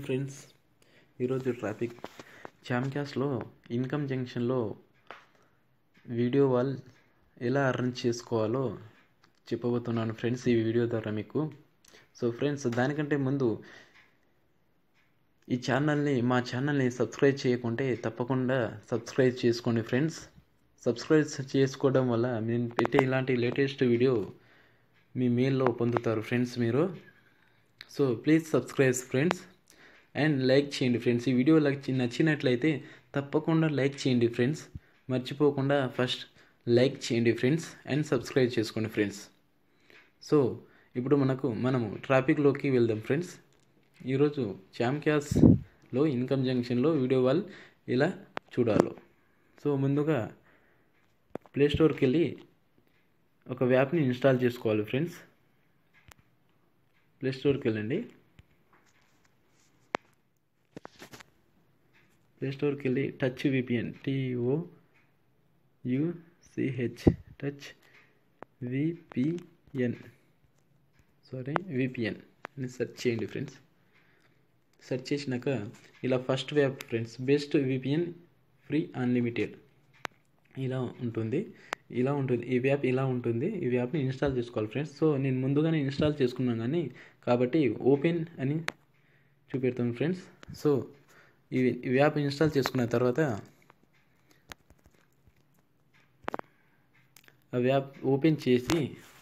Friends ఈరోజు traffic చామ్క్యాస్లో income జంక్షన్లో వీడియో వాల్ ఎలా అర్న్ చేసుకోవాలో చెప్పబోతున్నాను ఫ్రెండ్స్ ఈ వీడియో ద్వారా మీకు సో ఫ్రెండ్స్ దానికంటే ముందు ఈ ఛానల్ని మా ఛానల్ని సబ్స్క్రైబ్ చేయకుంటే తప్పకుండా సబ్స్క్రైబ్ చేసుకోండి ఫ్రెండ్స్ సబ్స్క్రైబ్ చేసుకోవడం వల్ల నేను పెట్టే ఇలాంటి లేటెస్ట్ వీడియో మీ మెయిల్లో పొందుతారు ఫ్రెండ్స్ మీరు so please subscribe friends and like చేయండి ఫ్రెండ్స్ ఈ వీడియో లైక్ నచ్చినట్లయితే తప్పకుండా లైక్ చేయండి ఫ్రెండ్స్ మర్చిపోకుండా ఫస్ట్ లైక్ చేయండి ఫ్రెండ్స్ అండ్ సబ్స్క్రైబ్ చేసుకోండి ఫ్రెండ్స్ సో ఇప్పుడు మనకు మనము ట్రాఫిక్లోకి వెళ్దాం ఫ్రెండ్స్ ఈరోజు చామ్క్యాస్లో ఇన్కమ్ జంక్షన్లో వీడియో వాల్ ఇలా చూడాలో సో ముందుగా ప్లేస్టోర్కి వెళ్ళి ఒక యాప్ని ఇన్స్టాల్ చేసుకోవాలి ఫ్రెండ్స్ ప్లే స్టోర్కి వెళ్ళండి ప్లే స్టోర్కి వెళ్ళి touch VPN T O U C H touch VPN sorry VPN అని సెర్చ్ చేయండి ఫ్రెండ్స్ సెర్చ్ చేసినాక ఇలా first app friends best VPN free unlimited ఇలా ఉంటుంది ఇలా ఉంటుంది ఈ యాప్ ఇలా ఉంటుంది ఈ యాప్ని ఇన్స్టాల్ చేసుకోవాలి ఫ్రెండ్స్ సో నేను ముందుగానే ఇన్స్టాల్ చేసుకున్నాను కానీ కాబట్టి ఓపెన్ అని చూపెడతాను ఫ్రెండ్స్ సో ఈ ఈ యాప్ ఇన్స్టాల్ చేసుకున్న తర్వాత ఆ యాప్ ఓపెన్ చేసి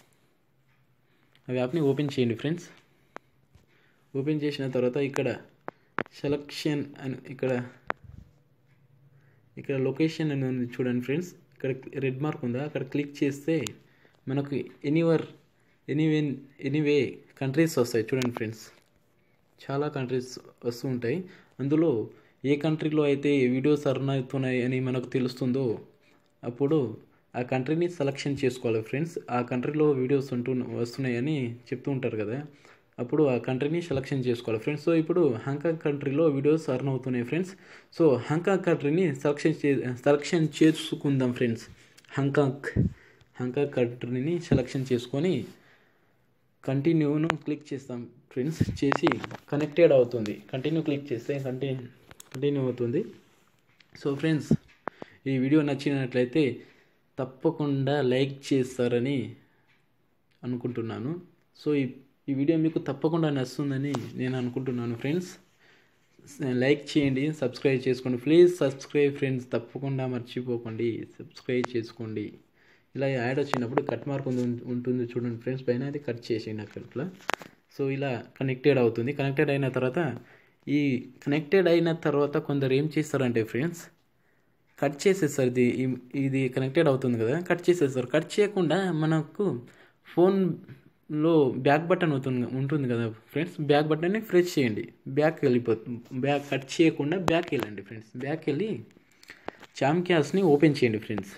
ఆ యాప్ని ఓపెన్ చేయండి ఫ్రెండ్స్ ఓపెన్ చేసిన తర్వాత ఇక్కడ సెలక్షన్ అని ఇక్కడ ఇక్కడ లొకేషన్ అని ఉంది చూడండి ఫ్రెండ్స్ ఇక్కడ రెడ్ మార్క్ ఉందా అక్కడ క్లిక్ చేస్తే మనకు ఎనీవర్ ఎనీవే ఎనీవే కంట్రీస్ వస్తాయి చూడండి ఫ్రెండ్స్ చాలా కంట్రీస్ వస్తూ ఉంటాయి అందులో ఏ కంట్రీలో అయితే వీడియోస్ అర్న్ అవుతున్నాయి అని మనకు తెలుస్తుందో అప్పుడు ఆ కంట్రీని సెలక్షన్ చేసుకోవాలి ఫ్రెండ్స్ ఆ కంట్రీలో వీడియోస్ ఉంటూ వస్తున్నాయని చెప్తూ ఉంటారు కదా అప్పుడు ఆ కంట్రీని సెలక్షన్ చేసుకోవాలి ఫ్రెండ్స్ సో ఇప్పుడు హాంకాంగ్ కంట్రీలో వీడియోస్ అర్న్ అవుతున్నాయి ఫ్రెండ్స్ సో హాంకాంగ్ కంట్రీని సెలక్షన్ చే సెలక్షన్ చేసుకుందాం ఫ్రెండ్స్ హాంకాంగ్ హాంకాంగ్ కంట్రీని సెలక్షన్ చేసుకొని కంటిన్యూను క్లిక్ చేస్తాం ఫ్రెండ్స్ చేసి కనెక్టెడ్ అవుతుంది కంటిన్యూ క్లిక్ చేస్తే కంటిన్యూ కంటిన్యూ అవుతుంది సో ఫ్రెండ్స్ ఈ వీడియో నచ్చినట్లయితే తప్పకుండా లైక్ చేస్తారని అనుకుంటున్నాను సో ఈ ఈ వీడియో మీకు తప్పకుండా నచ్చుతుందని నేను అనుకుంటున్నాను ఫ్రెండ్స్ లైక్ చేయండి సబ్స్క్రైబ్ చేసుకోండి ప్లీజ్ సబ్స్క్రైబ్ ఫ్రెండ్స్ తప్పకుండా మర్చిపోకండి సబ్స్క్రైబ్ చేసుకోండి ఇలా యాడ్ వచ్చినప్పుడు కట్ మార్క్ ఉంటుంది చూడండి ఫ్రెండ్స్ పైన అది కట్ చేసేయండి అట్లా సో ఇలా కనెక్టెడ్ అవుతుంది కనెక్టెడ్ అయిన తర్వాత ఈ కనెక్టెడ్ అయిన తర్వాత కొందరు ఏం చేస్తారంటే ఫ్రెండ్స్ కట్ చేసేస్తారు ఇది ఇది కనెక్టెడ్ అవుతుంది కదా కట్ చేసేస్తారు కట్ చేయకుండా మనకు ఫోన్ లో బ్యాక్ బటన్ అవుతుంది ఉంటుంది కదా ఫ్రెండ్స్ బ్యాక్ బటన్ని ప్రెస్ చేయండి బ్యాక్ వెళ్ళిపోతుంది బ్యాక్ కట్ చేయకుండా బ్యాక్ వెళ్ళండి ఫ్రెండ్స్ బ్యాక్ వెళ్ళి చామ్క్యాస్ని ఓపెన్ చేయండి ఫ్రెండ్స్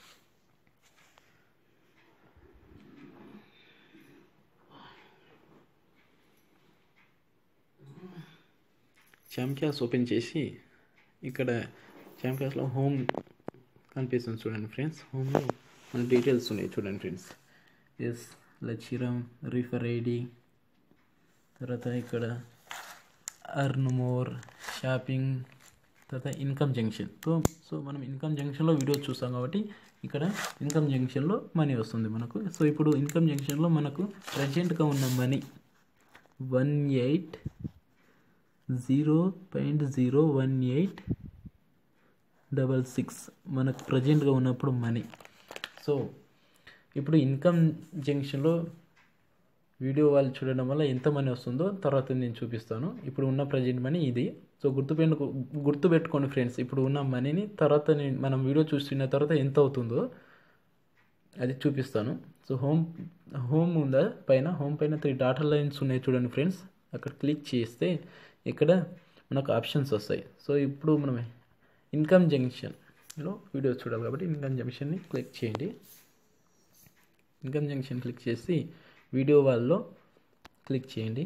చామ్క్యాస్ ఓపెన్ చేసి ఇక్కడ చామ్క్యాస్లో హోమ్ కనిపిస్తుంది చూడండి ఫ్రెండ్స్ హోమ్లో మన డీటెయిల్స్ ఉన్నాయి చూడండి friends S Lachiram refer ID తర్వాత ఇక్కడ అర్న్ మోర్ షాపింగ్ తర్వాత ఇన్కమ్ జంక్షన్ సో సో మనం ఇన్కమ్ జంక్షన్లో వీడియో చూస్తాం కాబట్టి ఇక్కడ ఇన్కమ్ జంక్షన్లో మనీ వస్తుంది మనకు సో ఇప్పుడు ఇన్కమ్ జంక్షన్లో మనకు ప్రజెంట్గా ఉన్న money one eight zero point zero one eight double six మనకు ప్రజెంట్గా ఉన్నప్పుడు మనీ సో ఇప్పుడు ఇన్కమ్ జంక్షన్లో వీడియో వాళ్ళు చూడడం వల్ల ఎంత మనీ వస్తుందో తర్వాత నేను చూపిస్తాను ఇప్పుడు ఉన్న ప్రజెంట్ మనీ ఇది సో గుర్తుపెట్టు గుర్తుపెట్టుకోండి ఫ్రెండ్స్ ఇప్పుడు ఉన్న మనీని తర్వాత నేను మనం వీడియో చూస్తున్న తర్వాత ఎంత అవుతుందో అది చూపిస్తాను సో హోమ్ హోమ్ ఉందా పైన హోమ్ పైన త్రీ డాటా లైన్స్ ఉన్నాయి చూడండి ఫ్రెండ్స్ అక్కడ క్లిక్ చేస్తే ఇక్కడ మనకు ఆప్షన్స్ వస్తాయి సో ఇప్పుడు మనం ఇన్కమ్ జంక్షన్లో వీడియో చూడాలి కాబట్టి ఇన్కమ్ జంక్షన్ని క్లిక్ చేయండి ఇన్కమ్ జంక్షన్ క్లిక్ చేసి వీడియో వాల్లో క్లిక్ చేయండి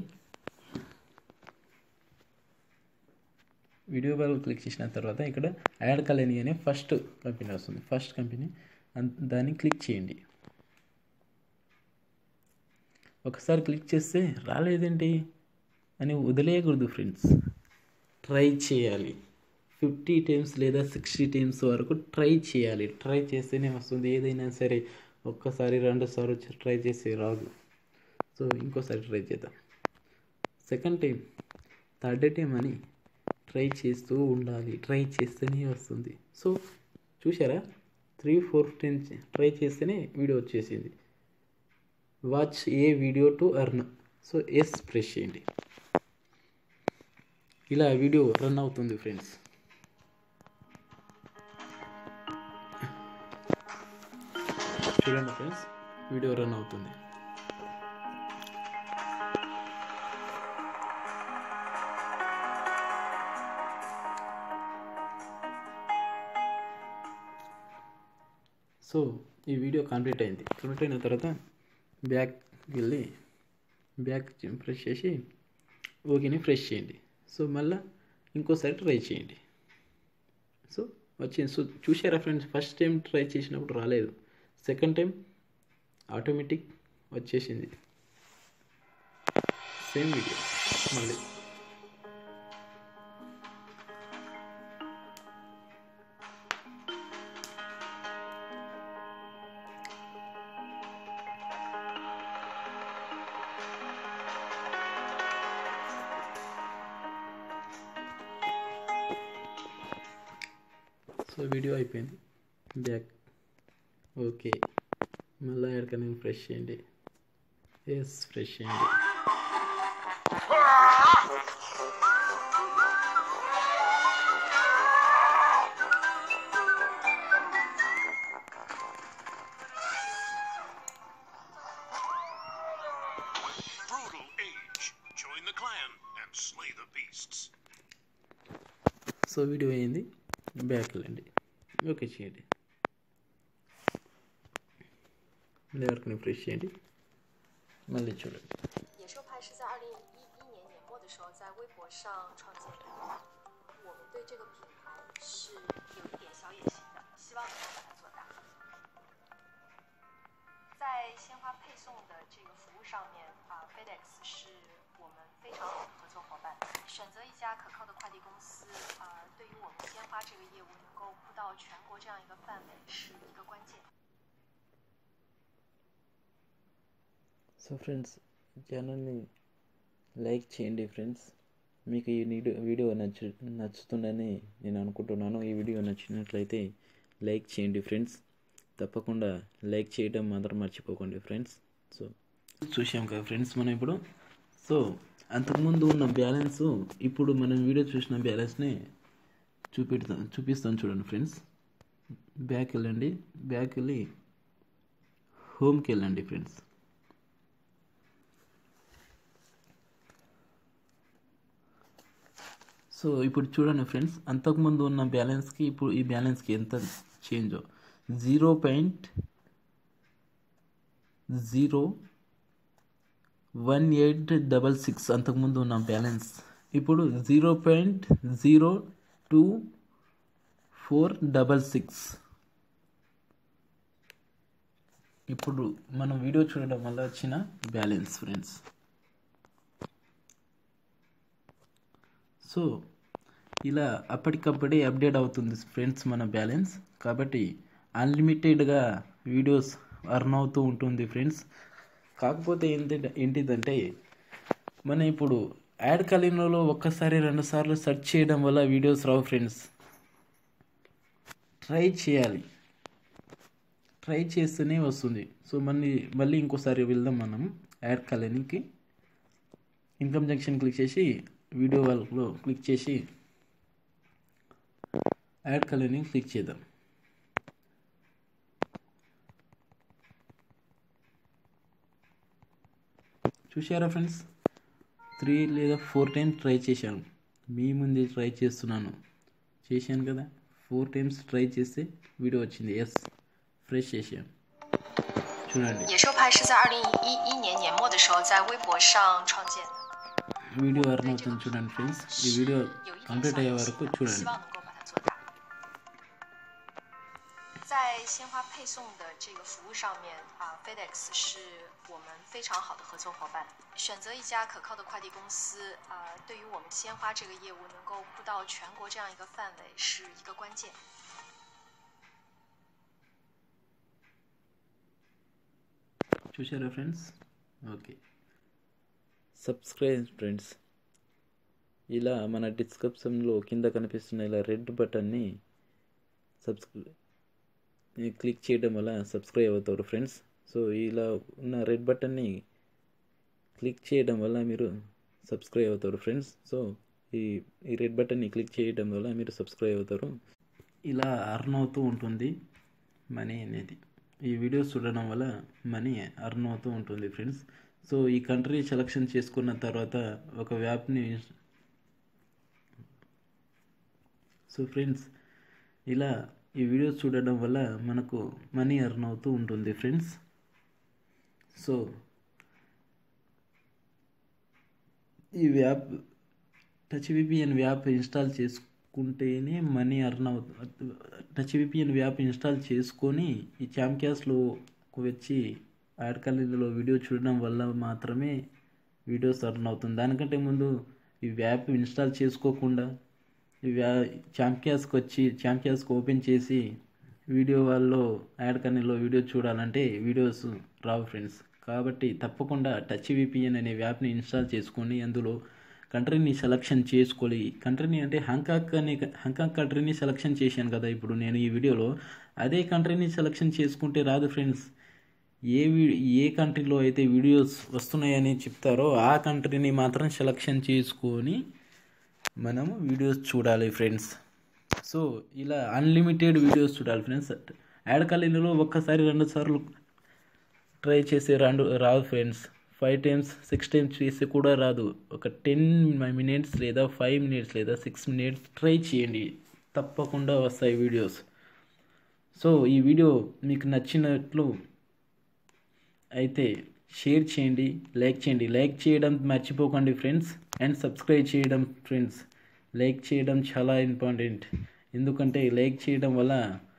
వీడియో వాల్ క్లిక్ చేసిన తర్వాత ఇక్కడ యాడ్ కలని అనే ఫస్ట్ కంపెనీ వస్తుంది ఫస్ట్ కంపెనీ దాన్ని క్లిక్ చేయండి ఒకసారి క్లిక్ చేస్తే రాలేదేంటి అని వదిలేయకూడదు ఫ్రెండ్స్ ట్రై చేయాలి ఫిఫ్టీ టైమ్స్ లేదా సిక్స్టీ టైమ్స్ వరకు ట్రై చేయాలి ట్రై చేస్తేనే వస్తుంది ఏదైనా సరే ఒక్కసారి రెండు సార్లు ట్రై చేసి రాదు సో ఇంకోసారి ట్రై చేద్దాం సెకండ్ టైం థర్డ్ టైం అని ట్రై చేస్తూ ఉండాలి ట్రై చేస్తేనే వస్తుంది సో చూసారా త్రీ ఫోర్ టెన్ ట్రై చేస్తేనే వీడియో వచ్చేసింది watch a video to earn so yes press చేయండి ఇలా వీడియో రన్ అవుతుంది ఫ్రెండ్స్ చూడండి ఫ్రెండ్స్ వీడియో రన్ అవుతుంది సో ఈ వీడియో కంప్లీట్ అయింది కంప్లీట్ అయిన తర్వాత బ్యాక్ వెళ్ళి బ్యాక్ ప్రెస్ చేసి ఓకేని ఫ్రెష్ చేయండి సో మళ్ళీ ఇంకోసారి ట్రై చేయండి సో వచ్చింది సో చూసారా ఫ్రెండ్స్ ఫస్ట్ టైం ట్రై చేసినప్పుడు రాలేదు సెకండ్ టైం ఆటోమేటిక్ వచ్చేసింది సేమ్ వీడియో మళ్ళీ సో వీడియో అయిపోయింది బ్యాక్ ఓకే మళ్ళీ ఎక్కడికైనా ఫ్రెష్ చేయండి ఎస్ ఫ్రెష్ చేయండి Brutal age. Join the clan and slay the beasts. So video అయింది బ్యాక్ వెళ్ళండి ఓకే చేయండి మళ్ళీ ఎవరికైనా ఫ్రెష్ చేయండి మళ్ళీ చూడండి 野兽派是在二零一一年年末的时候在微博上创建的。我们对这个品牌是有一点小野心的，希望能够把它做大。在鲜花配送的这个服务上面啊，FedEx 是我们非常好的合作伙伴。选择一家可靠的快递公司啊，对于我们鲜花这个业务能够铺到全国这样一个范围是一个关键。 సో ఫ్రెండ్స్ ఛానల్ని లైక్ చేయండి ఫ్రెండ్స్ మీకు ఈ వీడియో వీడియో నచ్చు నచ్చుతుందని నేను అనుకుంటున్నాను ఈ వీడియో నచ్చినట్లయితే లైక్ చేయండి ఫ్రెండ్స్ తప్పకుండా లైక్ చేయడం మాత్రం మర్చిపోకండి ఫ్రెండ్స్ సో చూసాం కదా ఫ్రెండ్స్ మనం ఇప్పుడు సో అంతకుముందు ఉన్న బ్యాలెన్స్ ఇప్పుడు మనం వీడియో చూసిన బ్యాలెన్స్ని చూపెడతాం చూపిస్తాను చూడండి ఫ్రెండ్స్ బ్యాక్ వెళ్ళండి బ్యాక్ వెళ్ళి హోమ్కి వెళ్ళండి ఫ్రెండ్స్ సో ఇప్పుడు చూడండి ఫ్రెండ్స్ అంతకుముందు ఉన్న బ్యాలెన్స్కి ఇప్పుడు ఈ బ్యాలెన్స్కి ఎంత change zero point zero one eight double six అంతకుముందు ఉన్న బ్యాలెన్స్ ఇప్పుడు zero point zero two four double six ఇప్పుడు మనం వీడియో చూడడం వల్ల వచ్చిన బ్యాలెన్స్ ఫ్రెండ్స్ సో ఇలా అప్పటికప్పుడే అప్డేట్ అవుతుంది ఫ్రెండ్స్ మన బ్యాలెన్స్ కాబట్టి అన్లిమిటెడ్గా వీడియోస్ అర్న్ అవుతూ ఉంటుంది ఫ్రెండ్స్ కాకపోతే ఏంటి ఏంటిదంటే మనం ఇప్పుడు యాడ్ కలినలో ఒక్కసారి రెండు సార్లు సెర్చ్ చేయడం వల్ల వీడియోస్ రావు ఫ్రెండ్స్ ట్రై చేయాలి ట్రై చేస్తేనే వస్తుంది సో మళ్ళీ మళ్ళీ ఇంకోసారి వెళ్దాం మనం యాడ్ కాలనీకి ఇన్కమ్ జంక్షన్ క్లిక్ చేసి వీడియో వాళ్ళలో క్లిక్ చేసి యాడ్ కలర్ని క్లిక్ చేద్దాం చూసారా ఫ్రెండ్స్ త్రీ లేదా ఫోర్ టైమ్స్ ట్రై చేశాను మీ ముందే ట్రై చేస్తున్నాను చేశాను కదా ఫోర్ టైమ్స్ ట్రై చేస్తే వీడియో వచ్చింది ఎస్ ఫ్రెష్ చేశాను చూడండి 野兽派是在二零一一年年末的时候在微博上创建的。 వీడియో అర్న్ అవుతుంది చూడండి ఫ్రెండ్స్ ఈ వీడియో 有一点 కంప్లీట్ 小 అయ్యే 野 వరకు 心，希 చూడండి 望能够把它做大。在在鲜花配送的这个服务上面啊，FedEx 是我们非常好的合作伙伴。选择一家可靠的快递公司啊，对于我们鲜花这个业务能够铺到全国这样一个范围是一个关键。 చూసారా ఫ్రెండ్స్ ఓకే సబ్స్క్రైబ్ ఫ్రెండ్స్ ఇలా మన డిస్క్రిప్షన్లో కింద కనిపిస్తున్న ఇలా రెడ్ బటన్ని సబ్స్క్రై క్లిక్ చేయడం వల్ల సబ్స్క్రైబ్ అవుతారు ఫ్రెండ్స్ సో ఇలా ఉన్న రెడ్ బటన్ని క్లిక్ చేయడం వల్ల మీరు సబ్స్క్రైబ్ అవుతారు ఫ్రెండ్స్ సో ఈ ఈ రెడ్ బటన్ని క్లిక్ చేయడం వల్ల మీరు సబ్స్క్రైబ్ అవుతారు ఇలా అర్న్ అవుతూ ఉంటుంది మనీ అనేది ఈ వీడియోస్ చూడడం వల్ల మనీ అర్న్ అవుతూ ఉంటుంది ఫ్రెండ్స్ సో ఈ కంట్రీ సెలెక్షన్ చేసుకున్న తర్వాత ఒక యాప్ని సో ఫ్రెండ్స్ ఇలా ఈ వీడియోస్ చూడడం వల్ల మనకు మనీ అర్న్ అవుతూ ఉంటుంది ఫ్రెండ్స్ సో ఈ app touch VPN app install చేసుకుంటేనే మనీ అర్న్ అవుతుంది టచ్ విపిఎన్ యాప్ ఇన్స్టాల్ చేసుకొని ఈ క్యామ్క్యాస్లో వచ్చి యాడ్ కాలేజీలో వీడియో చూడడం వల్ల మాత్రమే వీడియోస్ అర్న్ అవుతుంది దానికంటే ముందు ఈ యాప్ ఇన్స్టాల్ చేసుకోకుండా ఈ వ్యా చాంపియాస్కి వచ్చి చాంపియాస్కి ఓపెన్ చేసి వీడియో వాళ్ళలో యాడ్ కనీలో వీడియో చూడాలంటే వీడియోస్ రావు ఫ్రెండ్స్ కాబట్టి తప్పకుండా టచ్ విపిఎన్ అనే యాప్ని ఇన్స్టాల్ చేసుకొని అందులో కంట్రీని సెలక్షన్ చేసుకోవాలి కంట్రీని అంటే హాంకాంగ్ అనే హాంకాంగ్ కంట్రీని సెలక్షన్ చేశాను కదా ఇప్పుడు నేను ఈ వీడియోలో అదే కంట్రీని సెలక్షన్ చేసుకుంటే రాదు ఫ్రెండ్స్ ఏ ఏ కంట్రీలో అయితే వీడియోస్ వస్తున్నాయని చెప్తారో ఆ కంట్రీని మాత్రం సెలక్షన్ చేసుకొని మనము వీడియోస్ చూడాలి ఫ్రెండ్స్ సో ఇలా అన్లిమిటెడ్ వీడియోస్ చూడాలి ఫ్రెండ్స్ యాడ్ కాలేజీలో ఒక్కసారి రెండు సార్లు ట్రై చేసి రెండు రాదు friends five times six times చేసి కూడా రాదు ఒక టెన్ మినిట్స్ లేదా ఫైవ్ మినిట్స్ లేదా సిక్స్ మినిట్స్ ట్రై చేయండి తప్పకుండా వస్తాయి వీడియోస్ సో ఈ వీడియో మీకు నచ్చినట్లు అయితే షేర్ చేయండి లైక్ చేయండి లైక్ చేయడం మర్చిపోకండి ఫ్రెండ్స్ అండ్ సబ్స్క్రైబ్ చేయడం ఫ్రెండ్స్ లైక్ చేయడం చాలా ఇంపార్టెంట్ ఎందుకంటే లైక్ చేయడం వల్ల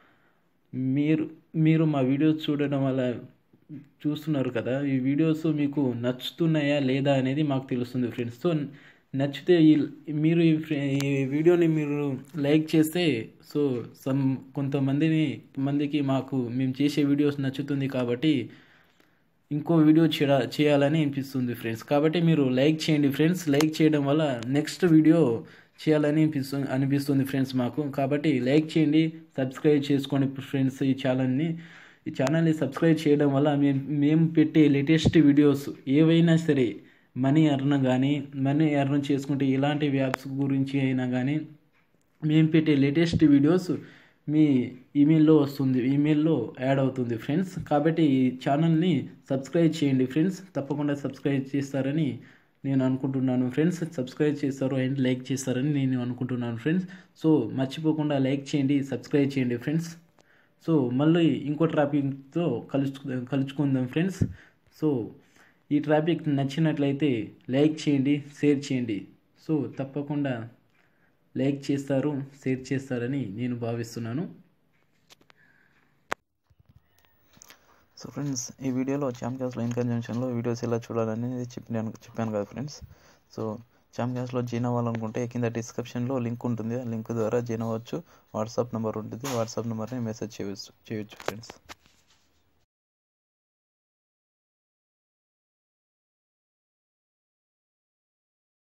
మీరు మీరు మా వీడియోస్ చూడడం వల్ల చూస్తున్నారు కదా ఈ వీడియోస్ మీకు నచ్చుతున్నాయా లేదా అనేది మాకు తెలుస్తుంది ఫ్రెండ్స్ సో నచ్చితే ఈ మీరు ఈ ఈ వీడియోని మీరు లైక్ చేస్తే సో సమ్ కొంతమందిని మందికి మాకు మేము చేసే వీడియోస్ నచ్చుతుంది కాబట్టి ఇంకో వీడియో చేయ చేయాలని అనిపిస్తుంది ఫ్రెండ్స్ కాబట్టి మీరు లైక్ చేయండి ఫ్రెండ్స్ లైక్ చేయడం వల్ల నెక్స్ట్ వీడియో చేయాలని అనిపిస్తుంది అనిపిస్తుంది ఫ్రెండ్స్ మాకు కాబట్టి లైక్ చేయండి సబ్స్క్రైబ్ చేసుకోండి ఫ్రెండ్స్ ఈ ఛానల్ని ఈ ఛానల్ని సబ్స్క్రైబ్ చేయడం వల్ల మేము మేము పెట్టే లేటెస్ట్ వీడియోస్ ఏవైనా సరే మనీ అర్న్ కానీ మనీ అర్న్ చేసుకుంటే ఇలాంటి యాప్స్ గురించి అయినా కానీ మేము పెట్టే లేటెస్ట్ వీడియోస్ మీ ఈమెయిల్లో వస్తుంది ఈమెయిల్లో యాడ్ అవుతుంది ఫ్రెండ్స్ కాబట్టి ఈ ఛానల్ని సబ్స్క్రైబ్ చేయండి ఫ్రెండ్స్ తప్పకుండా సబ్స్క్రైబ్ చేస్తారని నేను అనుకుంటున్నాను ఫ్రెండ్స్ సబ్స్క్రైబ్ చేస్తారు అండ్ లైక్ చేస్తారని నేను అనుకుంటున్నాను ఫ్రెండ్స్ సో మర్చిపోకుండా లైక్ చేయండి సబ్స్క్రైబ్ చేయండి ఫ్రెండ్స్ సో మళ్ళీ ఇంకో ట్రాఫిక్తో కలుసు కలుసుకుందాం ఫ్రెండ్స్ సో ఈ ట్రాఫిక్ నచ్చినట్లయితే లైక్ చేయండి షేర్ చేయండి సో తప్పకుండా లైక్ చేస్తారు షేర్ చేస్తారని నేను భావిస్తున్నాను సో ఫ్రెండ్స్ ఈ వీడియోలో చాంపియన్స్లో ఇన్ కన్జంక్షన్లో వీడియోస్ ఎలా చూడాలని చెప్పాను చెప్పాను కదా ఫ్రెండ్స్ సో చాంపియన్స్లో జాయిన్ అవ్వాలనుకుంటే కింద డిస్క్రిప్షన్లో లింక్ ఉంటుంది ఆ లింక్ ద్వారా జాయిన్ అవ్వచ్చు వాట్సాప్ నెంబర్ ఉంటుంది వాట్సాప్ నెంబర్ని మెసేజ్ చేయవచ్చు చేయొచ్చు ఫ్రెండ్స్